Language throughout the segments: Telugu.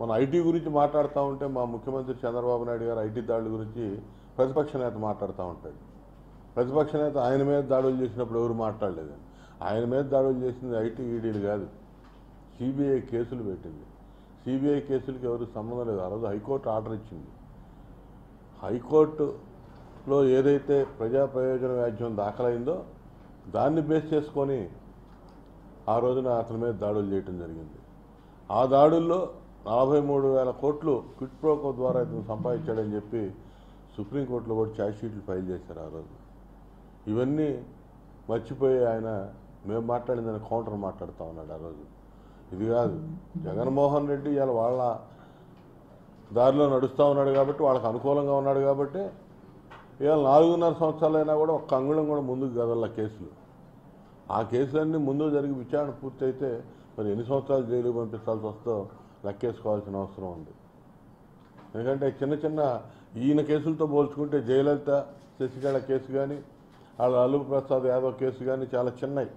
మన ఐటీ గురించి మాట్లాడుతూ ఉంటే మా ముఖ్యమంత్రి చంద్రబాబు నాయుడు గారు ఐటీ దాడుల గురించి ప్రతిపక్ష నేత మాట్లాడుతూ ఉంటాడు ప్రతిపక్ష నేత ఆయన మీద దాడులు చేసినప్పుడు ఎవరు మాట్లాడలేదు ఆయన మీద దాడులు చేసింది ఐటీ ఈడీలు కాదు సిబిఐ కేసులు పెట్టింది సిబిఐ కేసులకి ఎవరు సంబంధం లేదు ఆ రోజు హైకోర్టు ఆర్డర్ ఇచ్చింది హైకోర్టులో ఏదైతే ప్రజా ప్రయోజన వ్యాజ్యం దాఖలైందో దాన్ని బేస్ చేసుకొని ఆ రోజున అతని మీద దాడులు చేయటం జరిగింది ఆ దాడుల్లో నలభై మూడు వేల కోట్లు క్విట్ ప్రోకో ద్వారా ఇతను సంపాదించాడని చెప్పి సుప్రీంకోర్టులో కూడా ఛార్జ్ షీట్లు ఫైల్ చేశారు ఆ రోజు ఇవన్నీ మర్చిపోయి ఆయన మేము మాట్లాడిందని కౌంటర్ మాట్లాడుతూ ఉన్నాడు ఆ రోజు ఇది కాదు జగన్మోహన్ రెడ్డి ఇవాళ వాళ్ళ దారిలో నడుస్తూ ఉన్నాడు కాబట్టి వాళ్ళకి అనుకూలంగా ఉన్నాడు కాబట్టి ఇవాళ నాలుగున్నర సంవత్సరాలైనా కూడా ఒక్క అంగుళం కూడా ముందుకు కదల కేసులు ఆ కేసులన్నీ ముందు జరిగి విచారణ పూర్తయితే మరి ఎన్ని సంవత్సరాలు జైలు పంపించాల్సి వస్తో లెక్కేసుకోవాల్సిన అవసరం ఉంది ఎందుకంటే చిన్న చిన్న ఈయన కేసులతో పోల్చుకుంటే జయలలిత శశికళ కేసు కానీ వాళ్ళ అల్లు ప్రసాద్ యాదవ్ కేసు కానీ చాలా చిన్నవి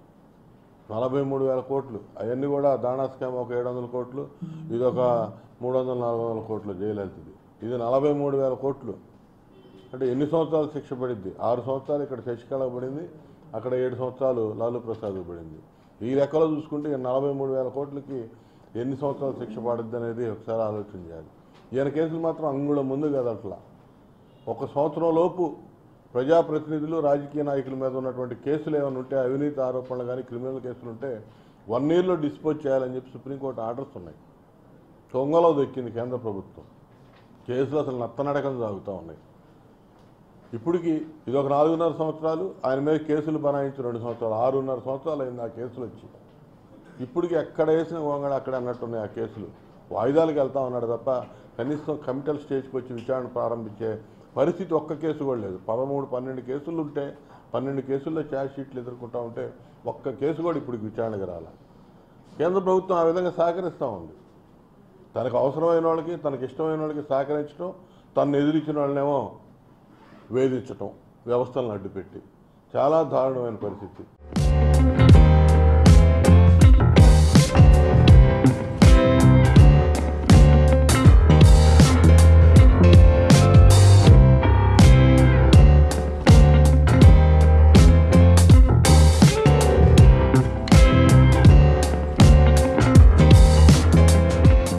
నలభై మూడు వేల కోట్లు అవన్నీ కూడా దాణా స్కామ్ ఒక ఏడు వందల కోట్లు ఇది ఒక మూడు వందల నాలుగు వందల కోట్లు జయలలితది ఇది నలభై మూడు వేల కోట్లు అంటే ఎన్ని సంవత్సరాలు శిక్ష పడింది ఆరు సంవత్సరాలు ఇక్కడ శశికళ పడింది అక్కడ ఏడు సంవత్సరాలు లాలూ ప్రసాద్ పడింది ఈ లెక్కలో చూసుకుంటే ఈ నలభై మూడు వేల కోట్లకి ఎన్ని సంవత్సరాలు శిక్ష పడుద్ది అనేది ఒకసారి ఆలోచన చేయాలి ఈయన కేసులు మాత్రం అంగుళం ముందు కదా అట్లా ఒక సంవత్సరం లోపు ప్రజాప్రతినిధులు రాజకీయ నాయకుల మీద ఉన్నటువంటి కేసులు ఏమైనా ఉంటే అవినీతి ఆరోపణలు కానీ క్రిమినల్ కేసులు ఉంటే వన్ ఇయర్లో డిస్పోజ్ చేయాలని చెప్పి సుప్రీంకోర్టు ఆర్డర్స్ ఉన్నాయి తొంగలో దొక్కింది కేంద్ర ప్రభుత్వం కేసులు అసలు నత్తనడకం సాగుతూ ఉన్నాయి ఇప్పటికి ఇది ఒక నాలుగున్నర సంవత్సరాలు ఆయన మీద కేసులు బనాయించి రెండు సంవత్సరాలు ఆరున్నర సంవత్సరాలు అయింది ఆ కేసులు వచ్చి ఇప్పటికి ఎక్కడ వేసిన గొంగళ అక్కడ అన్నట్టున్నాయి ఆ కేసులు వాయిదాలకు వెళ్తా ఉన్నాడు తప్ప కనీసం కమిటల్ స్టేజ్కి వచ్చి విచారణ ప్రారంభించే పరిస్థితి ఒక్క కేసు కూడా లేదు పదమూడు పన్నెండు కేసులు ఉంటే పన్నెండు కేసుల్లో ఛార్జ్ షీట్లు ఎదుర్కొంటా ఉంటే ఒక్క కేసు కూడా ఇప్పుడు విచారణకు రాల కేంద్ర ప్రభుత్వం ఆ విధంగా సహకరిస్తూ ఉంది తనకు అవసరమైన వాళ్ళకి తనకి ఇష్టమైన వాళ్ళకి సహకరించడం తను ఎదిరించిన వాళ్ళనేమో వేధించటం వ్యవస్థలను అడ్డుపెట్టి చాలా దారుణమైన పరిస్థితి